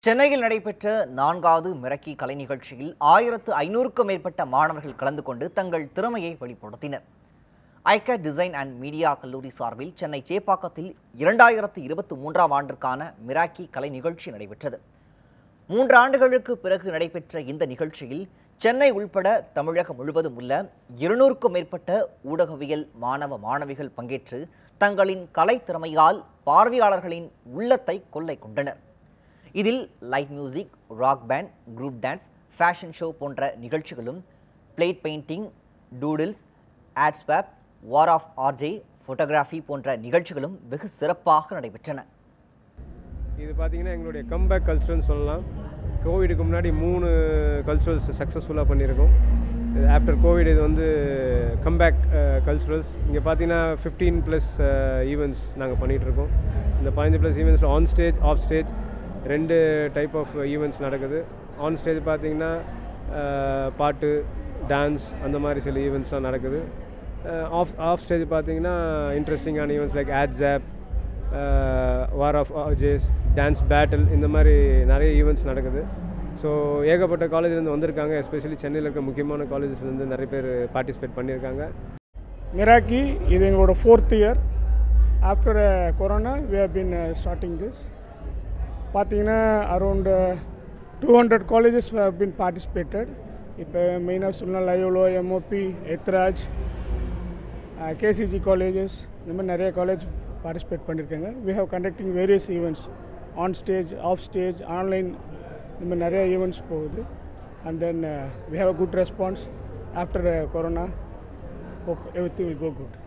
சென்னையில் நடைபெற்ற நான்காவது மிரக்கி கலை நிகழ்ச்சியில் ஆயிரத்து ஐநூறுக்கும் மேற்பட்ட மாணவர்கள் கலந்து கொண்டு தங்கள் திறமையை வெளிப்படுத்தினர் ஐக்க டிசைன் அண்ட் மீடியா கல்லூரி சார்பில் சென்னை சேப்பாக்கத்தில் இரண்டாயிரத்து இருபத்தி மூன்றாம் ஆண்டிற்கான மிராக்கி கலை நிகழ்ச்சி நடைபெற்றது மூன்று ஆண்டுகளுக்கு பிறகு நடைபெற்ற இந்த நிகழ்ச்சியில் சென்னை உள்பட தமிழகம் முழுவதும் உள்ள இருநூறுக்கும் மேற்பட்ட ஊடகவியல் மாணவ மாணவிகள் பங்கேற்று தங்களின் கலை திறமையால் பார்வையாளர்களின் உள்ளத்தை கொள்ளை கொண்டனர் இதில் light music rock band group dance fashion show போன்ற நிகழ்ச்சிகளும் plate painting doodles ad zap war of RJ photography போன்ற நிகழ்ச்சிகளும் வெகு சிறப்பாக நடைபெற்றன இது பார்த்தீங்கன்னா எங்களுடைய கம்பேக் கல்ச்சுரல்னு சொல்லலாம் கோவிடுக்கு முன்னாடி மூணு கல்ச்சுரல்ஸ் சக்ஸஸ்ஃபுல்லாக பண்ணியிருக்கோம் ஆஃப்டர் கோவிட் இது வந்து கம்பேக் கல்ச்சுரல்ஸ் இங்கே பார்த்தீங்கன்னா ஃபிஃப்டீன் ப்ளஸ் ஈவெண்ட்ஸ் நாங்கள் பண்ணிகிட்ருக்கோம் இந்த பதினஞ்சு ப்ளஸ் ஈவெண்ட்ஸில் ஆன் ஸ்டேஜ் ஆஃப் ஸ்டேஜ் ரெண்டு டைப் ஆஃப் ஈவெண்ட்ஸ் நடக்குது ஆன் ஸ்டேஜ் பார்த்தீங்கன்னா அஹ், பாட்டு டான்ஸ் அந்த மாதிரி சில ஈவெண்ட்ஸ்லாம் நடக்குது ஆஃப் ஆஃப் ஸ்டேஜ் பார்த்தீங்கன்னா இன்ட்ரெஸ்டிங்கான events like ad zap war of ஜேஸ் டான்ஸ் பேட்டில் இந்த மாதிரி நிறைய ஈவெண்ட்ஸ் நடக்குது ஸோ ஏகப்பட்ட காலேஜ்லேருந்து வந்திருக்காங்க எஸ்பெஷலி சென்னையில் இருக்க முக்கியமான காலேஜஸ்லேருந்து நிறைய பேர் பார்ட்டிசிபேட் பண்ணியிருக்காங்க மிராக்கி இது எங்களோட fourth year after corona we have been starting this பார்த்தீங்கன்னா around two hundred colleges have been participated இப்போ மெயினாக சொல்லணும் Loyola MOP Ethiraj KCG colleges இந்த மாதிரி நிறைய காலேஜ் பார்ட்டிசிபேட் பண்ணியிருக்காங்க we have conducting various events on stage off stage online இந்த மாதிரி நிறைய ஈவெண்ட்ஸ் போகுது and then we have a good response after corona hope everything will go good.